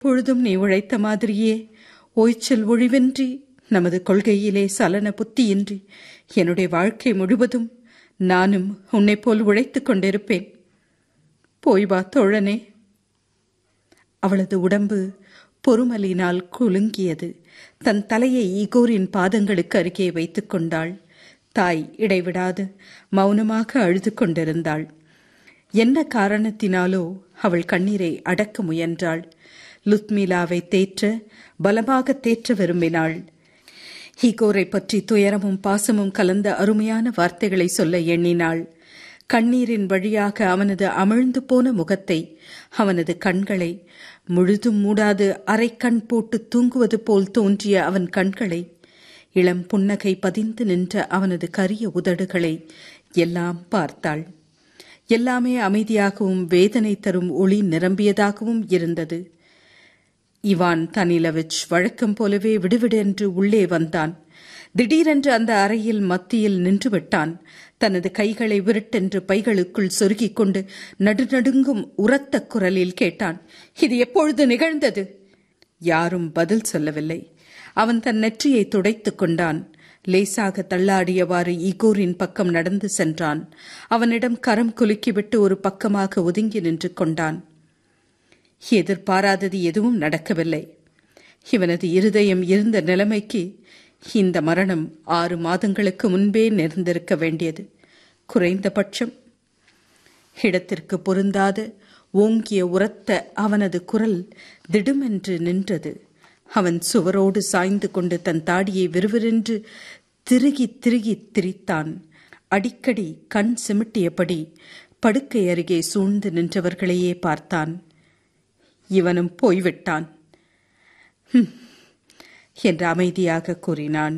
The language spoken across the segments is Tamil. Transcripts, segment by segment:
பொழுதும் நீ உழைத்த மாதிரியே ஓய்ச்சல் ஒழிவின்றி நமது கொள்கையிலே சலன புத்தியின்றி என்னுடைய வாழ்க்கை முழுவதும் நானும் உன்னைப் போல் உழைத்துக் கொண்டிருப்பேன் போய் வா தோழனே அவளது உடம்பு பொறுமலினால் குலுங்கியது தன் தலையை ஈகோரின் பாதங்களுக்கு அருகே வைத்துக் கொண்டாள் தாய் இடைவிடாது மௌனமாக அழுது கொண்டிருந்தாள் என்ன காரணத்தினாலோ அவள் கண்ணீரை அடக்க முயன்றாள் லுத்மிலாவை தேற்ற பலமாக தேற்ற விரும்பினாள் ஈகோரை பற்றி துயரமும் பாசமும் கலந்த அருமையான வார்த்தைகளை சொல்ல எண்ணினாள் கண்ணீரின் வழியாக அவனது அமிழ்ந்து போன முகத்தை அவனது கண்களை முழுதும் மூடாது அரைக்கண் போட்டு தூங்குவது போல் தோன்றிய அவன் கண்களை இளம் புன்னகை பதிந்து நின்ற அவனது கரிய உதடுகளை எல்லாம் பார்த்தாள் எல்லாமே அமைதியாகவும் வேதனை தரும் ஒளி நிரம்பியதாகவும் இருந்தது இவான் தனிலவிச் வழக்கம் போலவே விடுவிடென்று உள்ளே வந்தான் திடீரென்று அந்த அறையில் மத்தியில் நின்றுவிட்டான் தனது கைகளை விருட்டென்று பைகளுக்குள் சொருகிக் கொண்டு நடுநடுங்கும் உரத்த குரலில் கேட்டான் இது எப்பொழுது நிகழ்ந்தது யாரும் பதில் சொல்லவில்லை அவன் தன் நெற்றியை துடைத்துக் கொண்டான் லேசாக தள்ளாடியவாறு ஈகோரின் பக்கம் நடந்து சென்றான் அவனிடம் கரம் குலுக்கிவிட்டு ஒரு பக்கமாக ஒதுங்கி நின்று கொண்டான் எதிர்பாராதது எதுவும் நடக்கவில்லை இவனது இருதயம் இருந்த நிலைமைக்கு இந்த மரணம் ஆறு மாதங்களுக்கு முன்பே நேர்ந்திருக்க வேண்டியது குறைந்தபட்சம் இடத்திற்கு பொருந்தாத ஓங்கிய உரத்த அவனது குரல் திடுமென்று நின்றது அவன் சுவரோடு சாய்ந்து கொண்டு தன் தாடியை விறுவிறென்று திருகி திருகி திரித்தான் அடிக்கடி கண் சிமிட்டியபடி படுக்கை அருகே சூழ்ந்து நின்றவர்களையே பார்த்தான் இவனும் போய்விட்டான் என்று அமைதியாக கூறினான்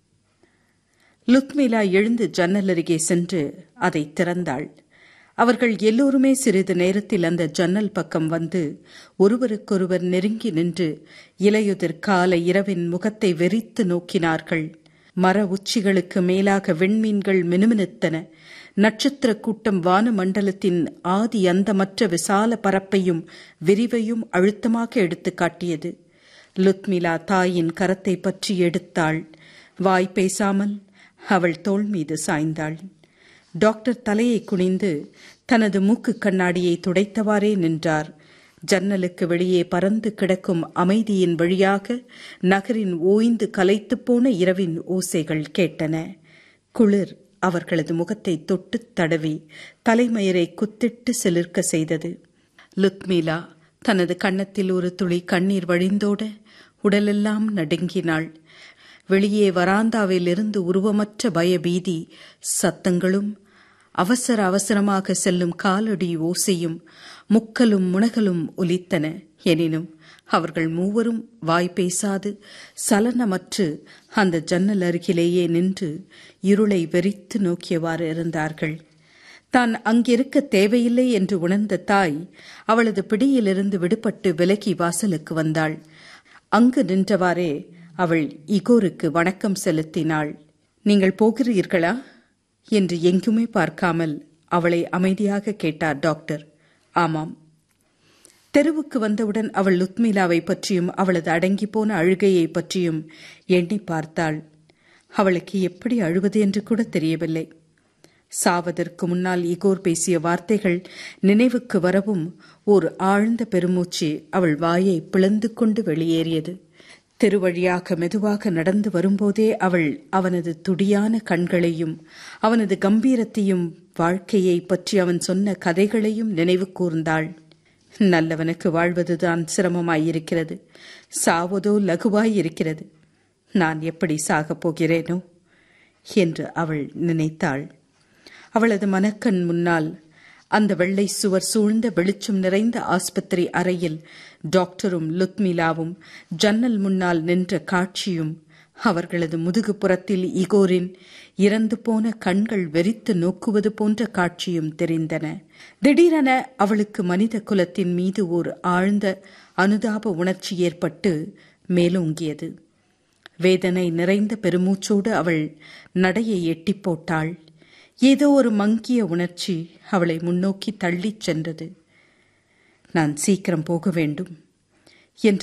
லுத்மிலா எழுந்து ஜன்னல் அருகே சென்று அதை திறந்தாள் அவர்கள் எல்லோருமே சிறிது நேரத்தில் அந்த ஜன்னல் பக்கம் வந்து ஒருவருக்கொருவர் நெருங்கி நின்று இலையுதிர் கால இரவின் முகத்தை வெறித்து நோக்கினார்கள் மர உச்சிகளுக்கு மேலாக விண்மீன்கள் மினுமினுத்தன நட்சத்திர கூட்டம் வான மண்டலத்தின் ஆதி அந்தமற்ற விசால பரப்பையும் விரிவையும் அழுத்தமாக எடுத்து காட்டியது லுத்மிலா தாயின் கரத்தை பற்றி எடுத்தாள் வாய் பேசாமல் அவள் தோள் மீது சாய்ந்தாள் டாக்டர் தலையை குனிந்து தனது மூக்கு கண்ணாடியை துடைத்தவாறே நின்றார் ஜன்னலுக்கு வெளியே பறந்து கிடக்கும் அமைதியின் வழியாக நகரின் ஓய்ந்து கலைத்துப் போன இரவின் ஓசைகள் கேட்டன குளிர் அவர்களது முகத்தை தொட்டு தடவி தலைமயிரை குத்திட்டு சிலிர்க்க செய்தது லுத்மிலா தனது கன்னத்தில் ஒரு துளி கண்ணீர் வழிந்தோட உடலெல்லாம் நடுங்கினாள் வெளியே வராந்தாவில் இருந்து உருவமற்ற பயபீதி சத்தங்களும் அவசர அவசரமாக செல்லும் காலடி ஓசையும் முக்கலும் முனகலும் ஒலித்தன எனினும் அவர்கள் மூவரும் வாய் பேசாது சலனமற்று அந்த ஜன்னல் அருகிலேயே நின்று இருளை வெறித்து நோக்கியவாறு இருந்தார்கள் தான் அங்கிருக்க தேவையில்லை என்று உணர்ந்த தாய் அவளது பிடியிலிருந்து விடுபட்டு விலகி வாசலுக்கு வந்தாள் அங்கு நின்றவாறே அவள் இகோருக்கு வணக்கம் செலுத்தினாள் நீங்கள் போகிறீர்களா என்று எங்குமே பார்க்காமல் அவளை அமைதியாக கேட்டார் டாக்டர் ஆமாம் தெருவுக்கு வந்தவுடன் அவள் லுத்மிலாவை பற்றியும் அவளது அடங்கி போன அழுகையை பற்றியும் எண்ணி பார்த்தாள் அவளுக்கு எப்படி அழுவது என்று கூட தெரியவில்லை சாவதற்கு முன்னால் இகோர் பேசிய வார்த்தைகள் நினைவுக்கு வரவும் ஓர் ஆழ்ந்த பெருமூச்சு அவள் வாயை பிளந்து கொண்டு வெளியேறியது தெருவழியாக மெதுவாக நடந்து வரும்போதே அவள் அவனது துடியான கண்களையும் அவனது கம்பீரத்தையும் வாழ்க்கையை பற்றி அவன் சொன்ன கதைகளையும் நினைவு கூர்ந்தாள் நல்லவனுக்கு வாழ்வதுதான் சிரமமாயிருக்கிறது சாவதோ லகுவாயிருக்கிறது நான் எப்படி சாகப் போகிறேனோ என்று அவள் நினைத்தாள் அவளது மனக்கண் முன்னால் அந்த வெள்ளை சுவர் சூழ்ந்த வெளிச்சம் நிறைந்த ஆஸ்பத்திரி அறையில் டாக்டரும் லுத்மிலாவும் ஜன்னல் முன்னால் நின்ற காட்சியும் அவர்களது முதுகுப்புறத்தில் இகோரின் இறந்து போன கண்கள் வெறித்து நோக்குவது போன்ற காட்சியும் தெரிந்தன திடீரென அவளுக்கு மனித குலத்தின் மீது ஓர் ஆழ்ந்த அனுதாப உணர்ச்சி ஏற்பட்டு மேலோங்கியது வேதனை நிறைந்த பெருமூச்சோடு அவள் நடையை எட்டி போட்டாள் ஏதோ ஒரு மங்கிய உணர்ச்சி அவளை முன்னோக்கி தள்ளிச் சென்றது நான் சீக்கிரம் போக வேண்டும்